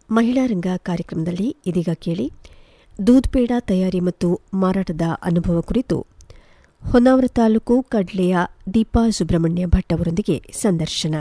ಮಹಿಳಾ ರಂಗ ಕಾರ್ಯಕ್ರಮದಲ್ಲಿ ಇದೀಗ ಕೇಳಿ ದೂದ್ ಪೇಡ ತಯಾರಿ ಮತ್ತು ಮಾರಾಟದ ಅನುಭವ ಕುರಿತು ಹೊನ್ನಾವರ ತಾಲೂಕು ಕಡ್ಲೆಯ ದೀಪಾ ಸುಬ್ರಹ್ಮಣ್ಯ ಭಟ್ ಅವರೊಂದಿಗೆ ಸಂದರ್ಶನ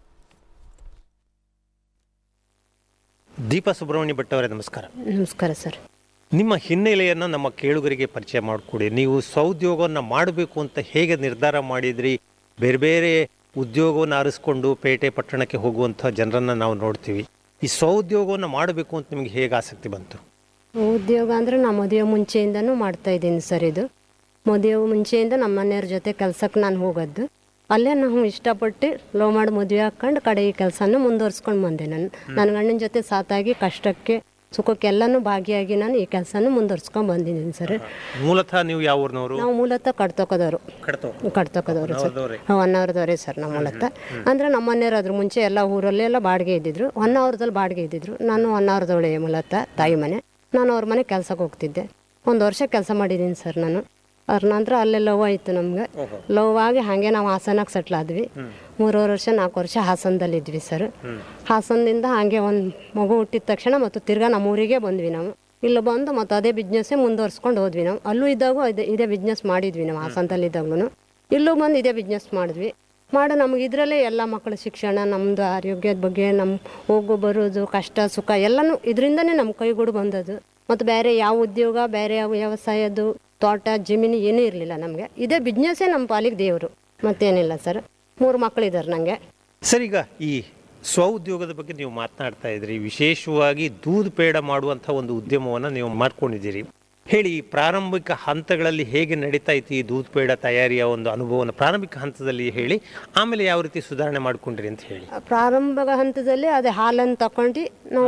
ದೀಪಾ ಸುಬ್ರಹ್ಮಣ್ಯ ಭಟ್ ಅವರೇ ನಮಸ್ಕಾರ ನಮಸ್ಕಾರ ಸರ್ ನಿಮ್ಮ ಹಿನ್ನೆಲೆಯನ್ನು ನಮ್ಮ ಕೇಳುಗರಿಗೆ ಪರಿಚಯ ಮಾಡಿಕೊಡಿ ನೀವು ಸ್ವಉದ್ಯೋಗವನ್ನು ಮಾಡಬೇಕು ಅಂತ ಹೇಗೆ ನಿರ್ಧಾರ ಮಾಡಿದ್ರಿ ಬೇರೆ ಬೇರೆ ಉದ್ಯೋಗವನ್ನು ಆರಿಸ್ಕೊಂಡು ಪೇಟೆ ಪಟ್ಟಣಕ್ಕೆ ಹೋಗುವಂಥ ಜನರನ್ನು ನಾವು ನೋಡ್ತೀವಿ ಈ ಸ್ವಉದ್ಯೋಗವನ್ನು ಮಾಡಬೇಕು ಅಂತ ನಿಮಗೆ ಹೇಗೆ ಆಸಕ್ತಿ ಬಂತು ಉದ್ಯೋಗ ಅಂದರೆ ನಾ ಮದುವೆ ಮುಂಚೆಯಿಂದನೂ ಮಾಡ್ತಾ ಇದ್ದೀನಿ ಸರ್ ಇದು ಮದುವೆ ಮುಂಚೆಯಿಂದ ನಮ್ಮ ಮನೆಯವ್ರ ಜೊತೆ ಕೆಲ್ಸಕ್ಕೆ ನಾನು ಹೋಗೋದು ಅಲ್ಲೇ ನಾವು ಇಷ್ಟಪಟ್ಟು ಲವ್ ಮಾಡಿ ಮದುವೆ ಹಾಕೊಂಡು ಕಡೆ ಈ ಕೆಲಸನ ಮುಂದುವರ್ಸ್ಕೊಂಡು ಬಂದೆ ನಾನು ನನ್ನ ಗಂಡನ ಜೊತೆ ಸಾತಾಗಿ ಕಷ್ಟಕ್ಕೆ ಸುಖಕ್ಕೆಲ್ಲನೂ ಭಾಗಿಯಾಗಿ ನಾನು ಈ ಕೆಲಸನ ಮುಂದುವರ್ಸ್ಕೊಂಡು ಬಂದಿದ್ದೀನಿ ಸರ್ ಮೂಲತಃ ನೀವು ಯಾವ ಊರಿನವರು ನಾವು ಮೂಲತಃ ಕಡ್ತೋಕೋದವರು ಕಡ್ತೋ ಕಡ್ತೋಕೋದವರು ಸರ್ ಹೊನ್ನಾವರದವ್ರೇ? ಹೊನ್ನಾವರದವರೇ ಸರ್ ನಮ್ಮ ಮೂಲತಃ ಅಂದರೆ ನಮ್ಮ ಮನೆಯವ್ರು ಅದ್ರ ಮುಂಚೆ ಎಲ್ಲ ಊರಲ್ಲೇ ಎಲ್ಲ ಬಾಡಿಗೆ ಇದ್ದಿದ್ರು ಹೊನ್ನಾವರದಲ್ಲಿ ಬಾಡಿಗೆ ಇದ್ದಿದ್ರು ನಾನು ಹೊನ್ನಾವರದವಳೆ ಮೂಲತಃ ತಾಯಿ ಮನೆ ನಾನು ಅವ್ರ ಮನೆ ಕೆಲ್ಸಕ್ಕೆ ಹೋಗ್ತಿದ್ದೆ ಒಂದು ವರ್ಷ ಕೆಲಸ ಮಾಡಿದ್ದೀನಿ ಸರ್ ನಾನು ಅದ್ರ ನಂತರ ಅಲ್ಲೇ ಲವ್ ಆಯಿತು ನಮ್ಗೆ ಲವ್ ಆಗಿ ಹಾಗೆ ನಾವು ಹಾಸನಕ್ಕೆ ಸೆಟ್ಲ್ ಆದ್ವಿ ಮೂರುವರೆ ವರ್ಷ ನಾಲ್ಕು ವರ್ಷ ಹಾಸನದಲ್ಲಿ ಇದ್ವಿ ಸರ್ ಹಾಸನದಿಂದ ಹಾಗೆ ಒಂದು ಮಗು ಹುಟ್ಟಿದ ತಕ್ಷಣ ಮತ್ತು ತಿರ್ಗಾ ನಮ್ಮ ಊರಿಗೆ ಬಂದ್ವಿ ನಾವು ಇಲ್ಲಿ ಬಂದು ಮತ್ತು ಅದೇ ಬಿಸ್ನೆಸ್ಸೇ ಮುಂದುವರ್ಸ್ಕೊಂಡು ಹೋದ್ವಿ ನಾವು ಅಲ್ಲೂ ಇದ್ದಾಗೂ ಇದೇ ಇದೇ ಬಿಸ್ನೆಸ್ ಮಾಡಿದ್ವಿ ನಾವು ಹಾಸನದಲ್ಲಿ ಇದ್ದಾಗ್ಲೂ ಇಲ್ಲೂ ಬಂದು ಇದೇ ಬಿಸ್ನೆಸ್ ಮಾಡಿದ್ವಿ ಮಾಡಿ ನಮ್ಗೆ ಇದರಲ್ಲೇ ಎಲ್ಲ ಮಕ್ಕಳ ಶಿಕ್ಷಣ ನಮ್ಮದು ಆರೋಗ್ಯದ ಬಗ್ಗೆ ನಮ್ಮ ಹೋಗು ಬರೋದು ಕಷ್ಟ ಸುಖ ಎಲ್ಲನೂ ಇದರಿಂದನೇ ನಮ್ಮ ಕೈಗೂಡು ಬಂದದ್ದು ಮತ್ತು ಬೇರೆ ಯಾವ ಉದ್ಯೋಗ ಬೇರೆ ಯಾವ ವ್ಯವಸಾಯದ್ದು ತೋಟ ಜಮೀನು ಏನೂ ಇರಲಿಲ್ಲ ನಮಗೆ ಇದೇ ಬಿಸ್ನೆಸ್ಸೇ ನಮ್ಮ ಪಾಲಿಗೆ ದೇವರು ಮತ್ತೇನಿಲ್ಲ ಸರ್ ಮೂರು ಮಕ್ಕಳಿದ್ದಾರೆ ನನಗೆ ಸರ್ ಈಗ ಈ ಸ್ವಉದ್ಯೋಗದ ಬಗ್ಗೆ ನೀವು ಮಾತನಾಡ್ತಾ ಇದ್ರಿ ವಿಶೇಷವಾಗಿ ದೂದ್ ಪೇಡ ಮಾಡುವಂಥ ಒಂದು ಉದ್ಯಮವನ್ನು ನೀವು ಮಾಡ್ಕೊಂಡಿದ್ದೀರಿ ಹೇಳಿ ಈ ಪ್ರಾರಂಭಿಕ ಹಂತಗಳಲ್ಲಿ ಹೇಗೆ ನಡೀತಾ ಇತ್ತು ಈ ದೂದ್ ಪೇಡ ತಯಾರಿಯ ಒಂದು ಅನುಭವನ ಪ್ರಾರಂಭಿಕ ಹಂತದಲ್ಲಿ ಹೇಳಿ ಆಮೇಲೆ ಯಾವ ರೀತಿ ಸುಧಾರಣೆ ಮಾಡ್ಕೊಂಡ್ರಿ ಅಂತ ಹೇಳಿ ಪ್ರಾರಂಭ ಹಂತದಲ್ಲಿ ಅದೇ ಹಾಲನ್ನು ತಗೊಂಡು ನಾವು